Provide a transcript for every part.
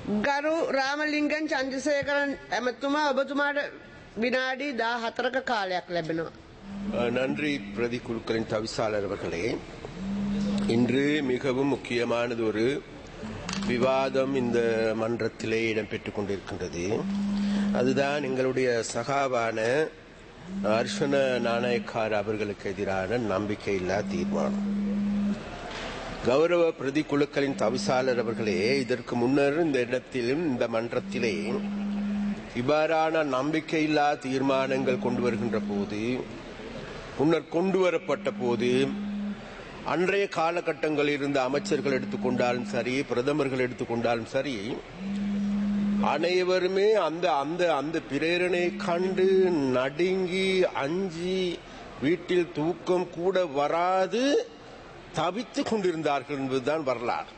ගරු රාමලිංගන් චන්ද්‍රසේකරන් ඇමතුමා ඔබතුමාට විනාඩි දා හතරක කාලයක් ලැබෙනවා. அஹ், நன்றி பிரதி குழுக்களின் தவிசாளர் அவர்களே இன்று மிகவும் முக்கியமானது ஒரு விவாதம் இந்த மன்றத்திலே இடம்பெற்றுக் கொண்டிருக்கின்றது அதுதான் எங்களுடைய சகாவான அர்ஷன நாணயக்கார் அவர்களுக்கு எதிரான நம்பிக்கையில்லா தீர்மானம் கௌரவ பிரதி குழுக்களின் தவிசாளர் அவர்களே இதற்கு முன்னர் இந்த இடத்திலும் இந்த மன்றத்திலே இவ்வாறான நம்பிக்கையில்லா தீர்மானங்கள் கொண்டு வருகின்ற போது முன்னர் கொண்டு வரப்பட்ட போது அன்றைய காலகட்டங்களில் இருந்த அமைச்சர்கள் எடுத்துக்கொண்டாலும் சரி பிரதமர்கள் எடுத்துக்கொண்டாலும் சரி அனைவருமே அந்த அந்த அந்த பிரேரணை கண்டு நடுங்கி அஞ்சி வீட்டில் தூக்கம் கூட வராது தவித்துக் கொண்டிருந்தார்கள் என்பதுதான் வரலாறு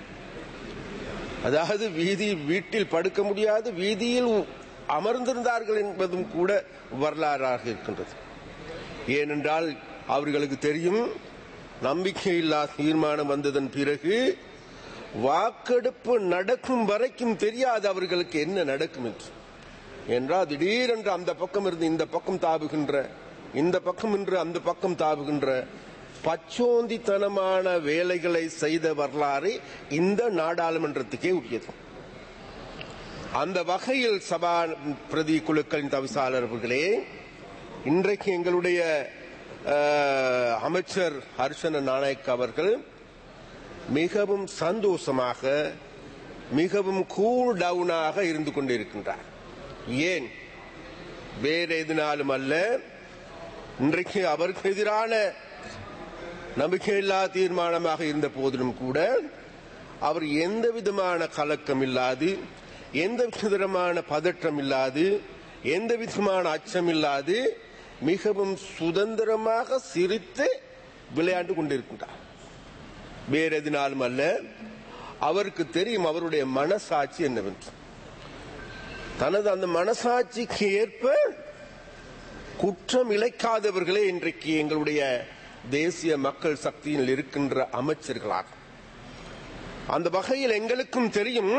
அதாவது வீதி வீட்டில் படுக்க முடியாது வீதியில் அமர்ந்திருந்தார்கள் என்பதும் கூட வரலாறாக இருக்கின்றது ஏனென்றால் அவர்களுக்கு தெரியும் நம்பிக்கையில்லா தீர்மானம் வந்ததன் பிறகு வாக்கெடுப்பு நடக்கும் வரைக்கும் தெரியாது அவர்களுக்கு என்ன நடக்கும் என்று என்றால் திடீரென்று அந்த பக்கம் இருந்து இந்த பக்கம் தாவுகின்ற இந்த பக்கம் இன்று அந்த பக்கம் தாவுகின்ற பச்சோந்தித்தனமான வேலைகளை செய்த வரலாறு இந்த நாடாளுமன்றத்துக்கே உரியது அந்த வகையில் சபா பிரதி குழுக்களின் தவிசாளர் அவர்களே இன்றைக்கு எங்களுடைய அஹ், அமைச்சர் ஹர்ஷன நாயக் அவர்கள் மிகவும் சந்தோஷமாக மிகவும் கூல் டவுனாக இருந்து கொண்டிருக்கின்றார் ஏன் வேற எதுனாலும் அல்ல இன்றைக்கு அவருக்கு எதிரான நம்பிக்கையில்லா தீர்மானமாக இருந்த போதிலும் கூட அவர் எந்த விதமான கலக்கம் இல்லாது எந்த விதமான பதற்றம் இல்லாது எந்த விதமான அச்சம் இல்லாது மிகவும் சுதந்திரமாக சிரித்து விளையாண்டு கொண்டிருக்கின்றார் வேற எதினாலும் அல்ல அவருக்கு தெரியும் அவருடைய மனசாட்சி என்னவென்று தனது அந்த மனசாட்சிக்கு ஏற்ப குற்றம் இழைக்காதவர்களே இன்றைக்கு எங்களுடைய தேசிய மக்கள் சக்தியில் இருக்கின்ற அமைச்சர்களாக அந்த வகையில் எங்களுக்கும் தெரியும்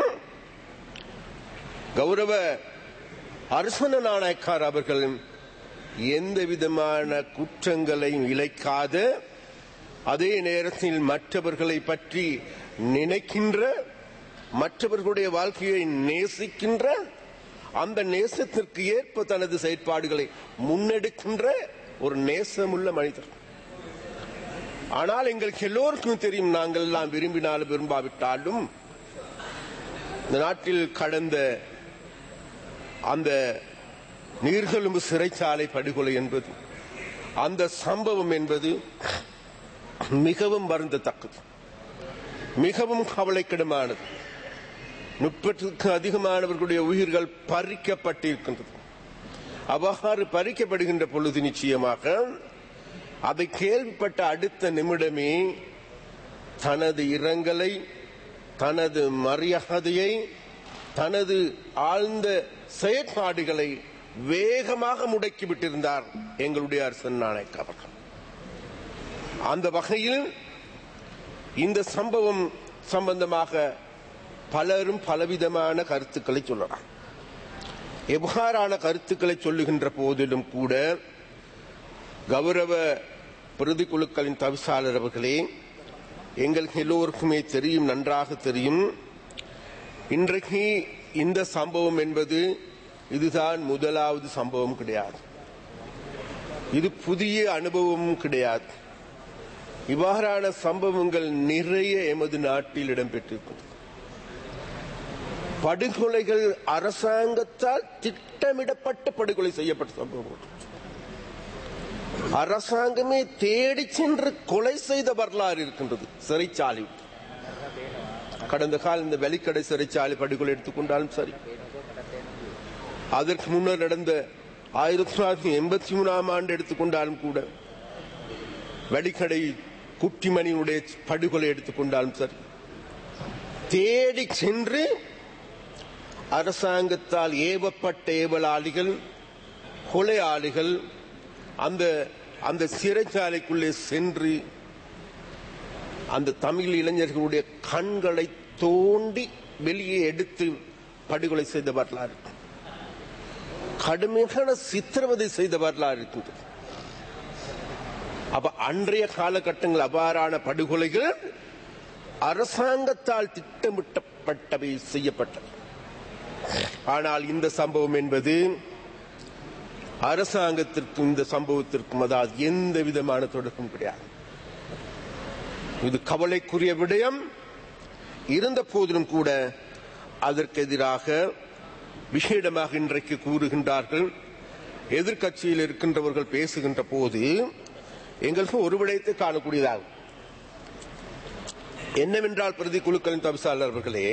கௌரவ அரசன நாணயக்கார் அவர்கள் எந்த விதமான குற்றங்களையும் இழைக்காத அதே நேரத்தில் மற்றவர்களை பற்றி நினைக்கின்ற மற்றவர்களுடைய வாழ்க்கையை நேசிக்கின்ற அந்த நேசத்திற்கு ஏற்ப தனது செயற்பாடுகளை முன்னெடுக்கின்ற ஒரு நேசமுள்ள மனிதர் ஆனால் எங்களுக்கு எல்லோருக்கும் தெரியும் நாங்கள் எல்லாம் விரும்பினாலும் விரும்பாவிட்டாலும் இந்த நாட்டில் கடந்த அந்த நீர்கொழும்பு சிறைச்சாலை படுகொலை என்பது அந்த சம்பவம் என்பது மிகவும் வருந்தத்தக்கது மிகவும் கவலைக்கிடமானது முப்பற்றுக்கு அதிகமானவர்களுடைய உயிர்கள் பறிக்கப்பட்டிருக்கின்றது அவ்வாறு பறிக்கப்படுகின்ற பொழுது நிச்சயமாக அதை கேள்விப்பட்ட அடுத்த நிமிடமே தனது இரங்கலை தனது மரியாதையை தனது ஆழ்ந்த செயற்பாடுகளை வேகமாக முடக்கிவிட்டிருந்தார் எங்களுடைய அரசன் நாயக் அவர்கள் அந்த வகையில் இந்த சம்பவம் சம்பந்தமாக பலரும் பலவிதமான கருத்துக்களை சொல்லலாம் எவ்வாறான கருத்துக்களை சொல்லுகின்ற போதிலும் கூட கௌரவ பிரதி குழுக்களின் தவிசாளர் அவர்களே எங்களுக்கு எல்லோருக்குமே தெரியும் நன்றாக தெரியும் இன்றைக்கு இந்த சம்பவம் என்பது இதுதான் முதலாவது சம்பவம் கிடையாது இது புதிய அனுபவமும் கிடையாது இவ்வாறான சம்பவங்கள் நிறைய எமது நாட்டில் இடம்பெற்றிருக்கிறது படுகொலைகள் அரசாங்கத்தால் திட்டமிடப்பட்ட படுகொலை செய்யப்பட்ட சம்பவம் அரசாங்கமே தேடி சென்று கொலை செய்த வரலாறு இருக்கின்றது சிறைச்சாலை கடந்த கால இந்த வெளிக்கடை சிறைச்சாலை படுகொலை எடுத்துக்கொண்டாலும் சரி அதற்கு முன்னர் நடந்த ஆயிரத்தி தொள்ளாயிரத்தி எண்பத்தி மூணாம் ஆண்டு எடுத்துக்கொண்டாலும் கூட வெடிக்கடை குட்டிமணியுடைய படுகொலை எடுத்துக்கொண்டாலும் சரி தேடி சென்று அரசாங்கத்தால் ஏவப்பட்ட ஏவலாளிகள் கொலையாளிகள் அந்த அந்த சிறைச்சாலைக்குள்ளே சென்று அந்த தமிழ் இளைஞர்களுடைய கண்களை தோண்டி வெளியே எடுத்து படுகொலை செய்த வரலாறு கடுமையான சித்திரவதை செய்த வரலாறு இருக்கின்றது அப்ப அன்றைய காலகட்டங்கள் அவ்வாறான படுகொலைகள் அரசாங்கத்தால் திட்டமிட்டப்பட்டவை செய்யப்பட்டது ஆனால் இந்த சம்பவம் என்பது அரசாங்கத்திற்கும் இந்த சம்பவத்திற்கும் அதாவது எந்த விதமான தொடர்பும் கிடையாது இது கவலைக்குரிய விடயம் இருந்த போதிலும் கூட அதற்கு எதிராக விஷேடமாக இன்றைக்கு கூறுகின்றார்கள் எதிர்க்கட்சியில் இருக்கின்றவர்கள் பேசுகின்ற போது எங்களுக்கு ஒரு விடயத்தை காணக்கூடியதாகும் என்னவென்றால் பிரதி குழுக்களின் தவிசாளர் அவர்களே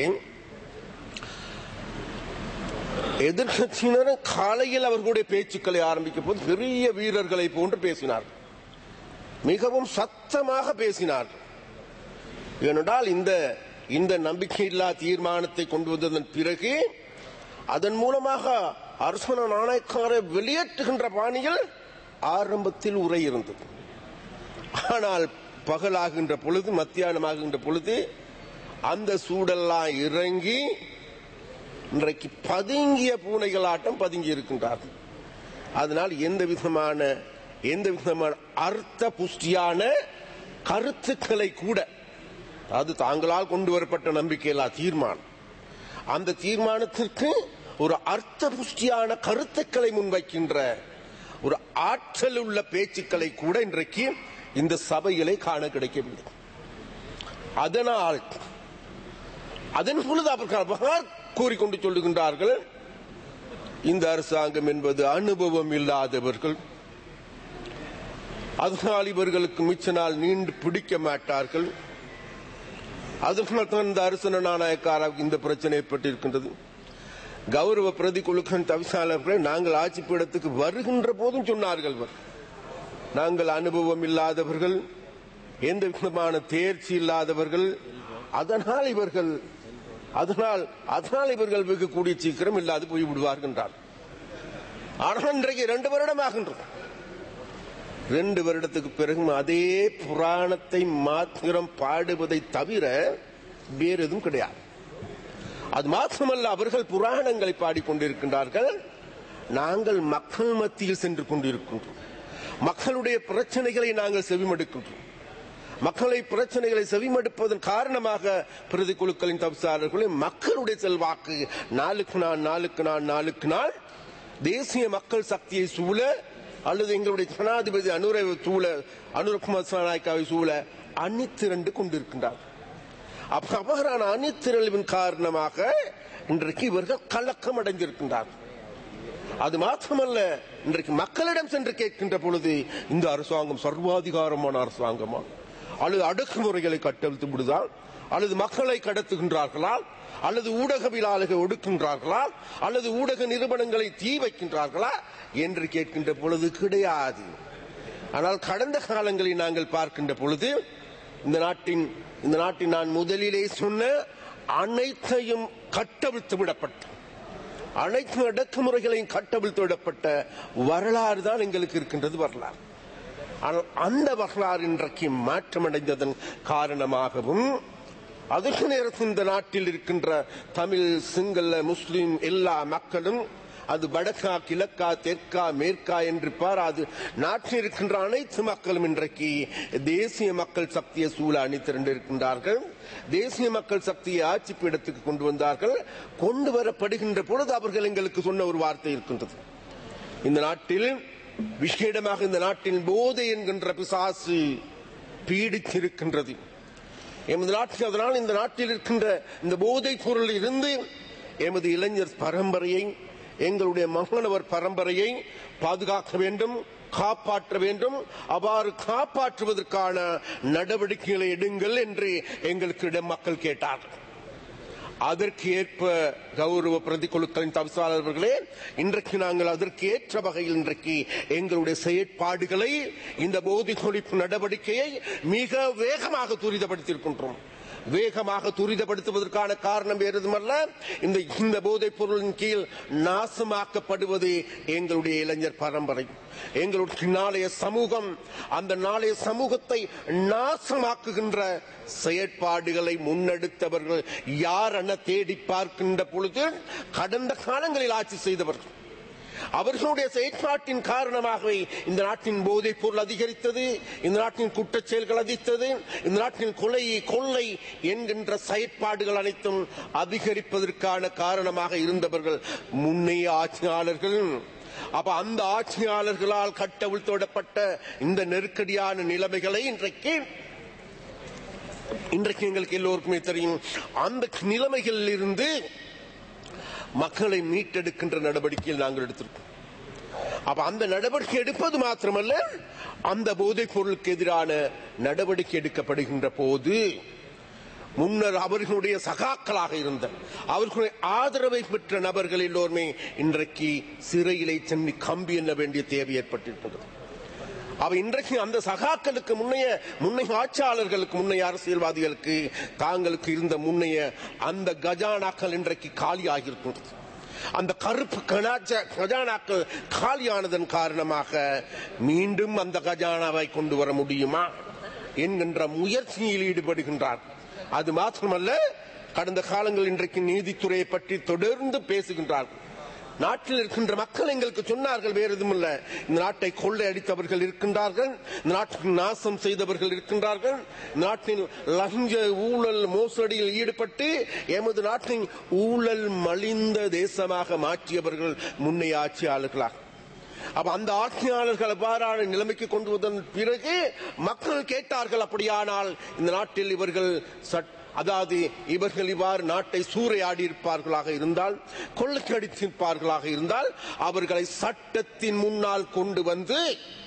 எதிர்கட்சியினர் காலையில் அவர்களுடைய பேச்சுக்களை ஆரம்பிக்கும் போது பெரிய வீரர்களை போன்று பேசினார் மிகவும் சத்தமாக பேசினார் ஏனென்றால் இந்த இந்த நம்பிக்கையில்லா தீர்மானத்தை கொண்டு வந்ததன் பிறகு அதன் மூலமாக அரசன நாணயக்காரை வெளியேற்றுகின்ற பாணியில் ஆரம்பத்தில் உரை இருந்தது ஆனால் பகலாகின்ற பொழுது மத்தியானமாகின்ற பொழுது அந்த சூடெல்லாம் இறங்கி இன்றைக்கு பதுங்கிய பூனைகளாட்டம் பதுங்கி இருக்கின்றார்கள் அதனால் எந்த விதமான எந்த விதமான அர்த்த புஷ்டியான கருத்துக்களை கூட அது தாங்களால் கொண்டு வரப்பட்ட நம்பிக்கையில்லா தீர்மானம் அந்த தீர்மானத்திற்கு ஒரு அர்த்த புஷ்டியான கருத்துக்களை முன்வைக்கின்ற ஒரு ஆற்றல் உள்ள பேச்சுக்களை கூட இன்றைக்கு இந்த சபைகளை காண கிடைக்கவில்லை அதனால் அதன் பொழுது அவர்கள் கூறிக்கொண்டு சொல்லுகின்றார்கள் இந்த அரசாங்கம் என்பது அனுபவம் இல்லாதவர்கள் அதனால் இவர்களுக்கு மிச்ச நாள் நீண்டு பிடிக்க மாட்டார்கள் அதனால் தான் இந்த அரசன நாணயக்காரருக்கு இந்த பிரச்சனை ஏற்பட்டிருக்கின்றது கௌரவ பிரதி குழுக்கள் தவிசாளர்களை நாங்கள் ஆட்சி பீடத்துக்கு வருகின்ற போதும் சொன்னார்கள் இவர். நாங்கள் அனுபவம் இல்லாதவர்கள் எந்த விதமான தேர்ச்சி இல்லாதவர்கள் அதனால் இவர்கள் அதனால் அதனால் இவர்கள் வெகு கூடிய சீக்கிரம் இல்லாது போய் விடுவார்கள் என்றார் ஆனால் இன்றைக்கு இரண்டு வருடம் ஆகின்றது ரெண்டு வருடத்துக்கு பிறகு அதே புராணத்தை மாத்திரம் பாடுவதை தவிர வேறு எதுவும் கிடையாது அது மாத்திரமல்ல அவர்கள் புராணங்களை பாடிக்கொண்டிருக்கின்றார்கள் நாங்கள் மக்கள் மத்தியில் சென்று கொண்டிருக்கின்றோம் மக்களுடைய பிரச்சனைகளை நாங்கள் செவிமடுக்கின்றோம் மக்களை பிரச்சனைகளை செவிமடுப்பதன் காரணமாக பிரதி குழுக்களின் தவிசாளர்களே மக்களுடைய செல்வாக்கு நாளுக்கு நாள் நாளுக்கு நாள் நாளுக்கு நாள் தேசிய மக்கள் சக்தியை சூழ அல்லது எங்களுடைய ஜனாதிபதி அனுரை சூழ அனுரகுமார் சாநாயக்காவை சூழ அணித்திரண்டு கொண்டிருக்கின்றார் அப்ப அவ்வாறான அணித்திரளின் காரணமாக இன்றைக்கு இவர்கள் கலக்கம் அடைந்திருக்கின்றார்கள் அது மாத்திரமல்ல இன்றைக்கு மக்களிடம் சென்று கேட்கின்ற பொழுது இந்த அரசாங்கம் சர்வாதிகாரமான அரசாங்கமா அல்லது அடக்குமுறைகளை கட்டவிழ்த்து விடுதா அல்லது மக்களை கடத்துகின்றார்களா அல்லது ஊடகவியலாளர்கள் ஒடுக்கின்றார்களா அல்லது ஊடக நிறுவனங்களை தீ வைக்கின்றார்களா என்று கேட்கின்ற பொழுது கிடையாது ஆனால் கடந்த காலங்களில் நாங்கள் பார்க்கின்ற பொழுது இந்த நாட்டின் இந்த நாட்டின் நான் முதலிலே சொன்ன அனைத்தையும் கட்டவிழ்த்து விடப்பட்ட அனைத்து அடக்குமுறைகளையும் கட்டவிழ்த்து விடப்பட்ட வரலாறு தான் எங்களுக்கு இருக்கின்றது வரலாறு ஆனால் அந்த வரலாறு இன்றைக்கு மாற்றமடைந்ததன் காரணமாகவும் அதற்கு நேரத்தில் இந்த நாட்டில் இருக்கின்ற தமிழ் சிங்கள முஸ்லிம் எல்லா மக்களும் அது வடக்கா கிழக்கா தெற்கா மேற்கா என்று பாராது நாட்டில் இருக்கின்ற அனைத்து மக்களும் இன்றைக்கு தேசிய மக்கள் சக்தியை சூழ அணி திரண்டிருக்கின்றார்கள் தேசிய மக்கள் சக்தியை ஆட்சி பீடத்துக்கு கொண்டு வந்தார்கள் கொண்டு வரப்படுகின்ற பொழுது அவர்கள் எங்களுக்கு சொன்ன ஒரு வார்த்தை இருக்கின்றது இந்த நாட்டில் விசேடமாக இந்த நாட்டில் போதை என்கின்ற பிசாசு பீடித்திருக்கின்றது எமது நாட்டில் அதனால் இந்த நாட்டில் இருக்கின்ற இந்த போதைப் பொருள் இருந்து எமது இளைஞர் பரம்பரையை எங்களுடைய மகனவர் பரம்பரையை பாதுகாக்க வேண்டும் காப்பாற்ற வேண்டும் அவ்வாறு காப்பாற்றுவதற்கான நடவடிக்கைகளை எடுங்கள் என்று எங்களுக்கு இடம் மக்கள் கேட்டார்கள் அதற்கு ஏற்ப கௌரவ பிரதிக்குழுக்களின் தவிசாளர்களே இன்றைக்கு நாங்கள் அதற்கு ஏற்ற வகையில் இன்றைக்கு எங்களுடைய செயற்பாடுகளை இந்த போதை ஒழிப்பு நடவடிக்கையை மிக வேகமாக துரிதப்படுத்தியிருக்கின்றோம் வேகமாக துரிதப்படுத்துவதற்கான காரணம் வேறு எதுவுமல்ல இந்த இந்த போதைப் பொருளின் கீழ் நாசமாக்கப்படுவது எங்களுடைய இளைஞர் பரம்பரை எங்களுடைய நாளைய சமூகம் அந்த நாளைய சமூகத்தை நாசமாக்குகின்ற செயற்பாடுகளை முன்னெடுத்தவர்கள் யார் என தேடி பார்க்கின்ற பொழுது கடந்த காலங்களில் ஆட்சி செய்தவர்கள் அவர்களுடைய செயற்பாட்டின் காரணமாகவே இந்த நாட்டின் போதைப் பொருள் அதிகரித்தது இந்த நாட்டின் குற்றச் செயல்கள் அதித்தது இந்த நாட்டின் கொலை கொள்ளை என்கின்ற செயற்பாடுகள் அனைத்தும் அதிகரிப்பதற்கான காரணமாக இருந்தவர்கள் முன்னைய ஆட்சியாளர்கள் அப்ப அந்த ஆட்சியாளர்களால் கட்டவிழ்த்தோடப்பட்ட இந்த நெருக்கடியான நிலைமைகளை இன்றைக்கு இன்றைக்கு எங்களுக்கு எல்லோருக்குமே தெரியும் அந்த நிலைமைகளில் இருந்து மக்களை மீட்டெடுக்கின்ற நடவடிக்கையில் நாங்கள் எடுத்திருக்கோம் அப்ப அந்த நடவடிக்கை எடுப்பது மாத்திரமல்ல அந்த போதைப் பொருளுக்கு எதிரான நடவடிக்கை எடுக்கப்படுகின்ற போது முன்னர் அவர்களுடைய சகாக்களாக இருந்த அவர்களுடைய ஆதரவை பெற்ற நபர்கள் எல்லோருமே இன்றைக்கு சிறையிலே சென்று கம்பி எண்ண வேண்டிய தேவை ஏற்பட்டிருக்கிறது அவ இன்றைக்கு அந்த சகாக்களுக்கு முன்னைய முன்னைய ஆட்சியாளர்களுக்கு முன்னைய அரசியல்வாதிகளுக்கு தாங்களுக்கு இருந்த முன்னைய அந்த கஜானாக்கள் இன்றைக்கு காலியாகி இருக்கின்றது அந்த கருப்பு கனாச்ச கஜானாக்கள் காலியானதன் காரணமாக மீண்டும் அந்த கஜானாவை கொண்டு வர முடியுமா என்கின்ற முயற்சியில் ஈடுபடுகின்றார் அது மாத்திரமல்ல கடந்த காலங்கள் இன்றைக்கு நீதித்துறையை பற்றி தொடர்ந்து பேசுகின்றார்கள் நாட்டில் இருக்கின்ற மக்கள் எங்களுக்கு சொன்னார்கள் வேறு எதுவும் இல்ல இந்த நாட்டை கொள்ளையடித்தவர்கள் இருக்கின்றார்கள் இந்த நாட்டுக்கு நாசம் செய்தவர்கள் இருக்கின்றார்கள் இந்த நாட்டில் லஞ்ச ஊழல் மோசடியில் ஈடுபட்டு எமது நாட்டின் ஊழல் மலிந்த தேசமாக மாற்றியவர்கள் முன்னைய ஆட்சியாளர்களாக அப்ப அந்த ஆட்சியாளர்கள் அவ்வாறான நிலைமைக்கு கொண்டு வந்த பிறகு மக்கள் கேட்டார்கள் அப்படியானால் இந்த நாட்டில் இவர்கள் சட் அதாவது இவர்கள் இவ்வாறு நாட்டை சூறையாடி இருப்பார்களாக இருந்தால் கொள்ளையடித்திருப்பார்களாக இருந்தால் அவர்களை சட்டத்தின் முன்னால் கொண்டு வந்து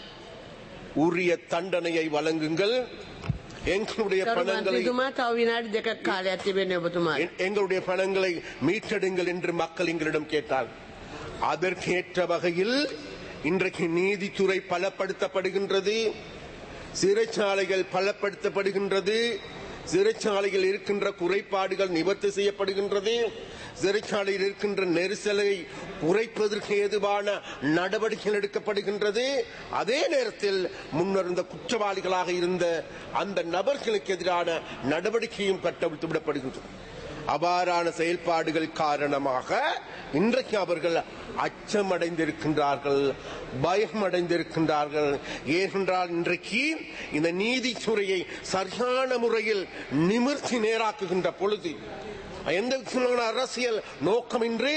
உரிய தண்டனையை வழங்குங்கள் எங்களுடைய කරු பணங்களை මන්ත්‍රීතුමා තව විනාඩි දෙකක් කාලයක් තිබෙන ඔබතුමාට. எ- எங்களுடைய பணங்களை மீட்டெடுங்கள் என்று மக்கள் எங்களிடம் கேட்டார் அதற்கேற்ற வகையில் இன்றைக்கு நீதித்துறை பலப்படுத்தப்படுகின்றது சிறைச்சாலைகள் பலப்படுத்தப்படுகின்றது சிறைச்சாலையில் இருக்கின்ற குறைபாடுகள் நிவர்த்தி செய்யப்படுகின்றது சிறைச்சாலையில் இருக்கின்ற நெரிசலை குறைப்பதற்கு ஏதுவான நடவடிக்கைகள் எடுக்கப்படுகின்றது அதே நேரத்தில் முன்னர் இருந்த குற்றவாளிகளாக இருந்த அந்த நபர்களுக்கு எதிரான நடவடிக்கையும் கட்டவிழ்த்து விடப்படுகின்றது அவ்வாறான செயல்பாடுகள் காரணமாக இன்றைக்கு அவர்கள் அச்சமடைந்திருக்கின்றார்கள் பயமடைந்திருக்கின்றார்கள் ஏனென்றால் இன்றைக்கு இந்த நீதித்துறையை சரியான முறையில் நிமிர்த்தி நேராக்குகின்ற பொழுது எந்த விதமான அரசியல் நோக்கமின்றி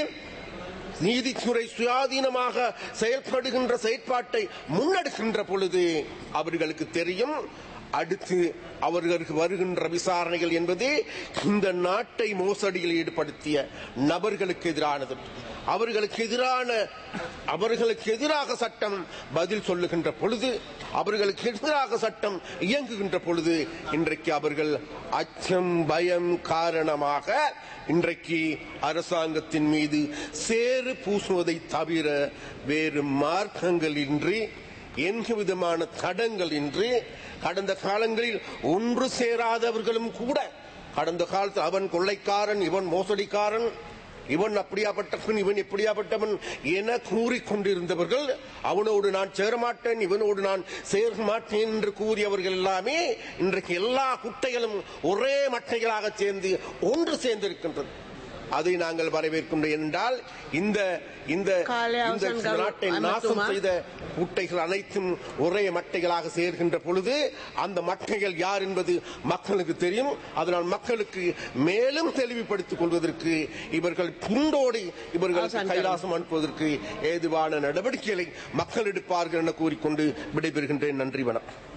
நீதித்துறை சுயாதீனமாக செயல்படுகின்ற செயற்பாட்டை முன்னெடுக்கின்ற பொழுது அவர்களுக்கு தெரியும் அடுத்து அவர்களுக்கு வருகின்ற விசாரணைகள் என்பது இந்த நாட்டை மோசடியில் ஈடுபடுத்திய நபர்களுக்கு எதிரானது அவர்களுக்கு எதிரான அவர்களுக்கு எதிராக சட்டம் பதில் சொல்லுகின்ற பொழுது அவர்களுக்கு எதிராக சட்டம் இயங்குகின்ற பொழுது இன்றைக்கு அவர்கள் அச்சம் பயம் காரணமாக இன்றைக்கு அரசாங்கத்தின் மீது சேறு பூசுவதை தவிர வேறு மார்க்கங்கள் இன்றி எந்த விதமான தடங்கள் இன்றி கடந்த காலங்களில் ஒன்று சேராதவர்களும் கூட கடந்த காலத்தில் அவன் கொள்ளைக்காரன் இவன் மோசடிக்காரன் இவன் அப்படியாப்பட்டவன் இவன் இப்படியாப்பட்டவன் என கூறிக்கொண்டிருந்தவர்கள் அவனோடு நான் சேரமாட்டேன் இவனோடு நான் சேர மாட்டேன் என்று கூறியவர்கள் எல்லாமே இன்றைக்கு எல்லா குட்டைகளும் ஒரே மட்டைகளாக சேர்ந்து ஒன்று சேர்ந்திருக்கின்றது அதை நாங்கள் வரவேற்கின்றோம் என்றால் இந்த இந்த காலை இந்த அவசான் கரு- நாட்டை நாசம் அமர்த்துமா? செய்த குட்டைகள் அனைத்தும் ஒரே மட்டைகளாக சேர்கின்ற பொழுது அந்த மட்டைகள் யார் என்பது மக்களுக்கு தெரியும் அதனால் மக்களுக்கு மேலும் தெளிவுபடுத்திக் கொள்வதற்கு இவர்கள் புண்டோடி இவர்கள் அவசான் கைலாசம் அனுப்புவதற்கு ஏதுவான நடவடிக்கைகளை மக்கள் எடுப்பார்கள் என கூறிக்கொண்டு விடைபெறுகின்றேன் நன்றி வணக்கம்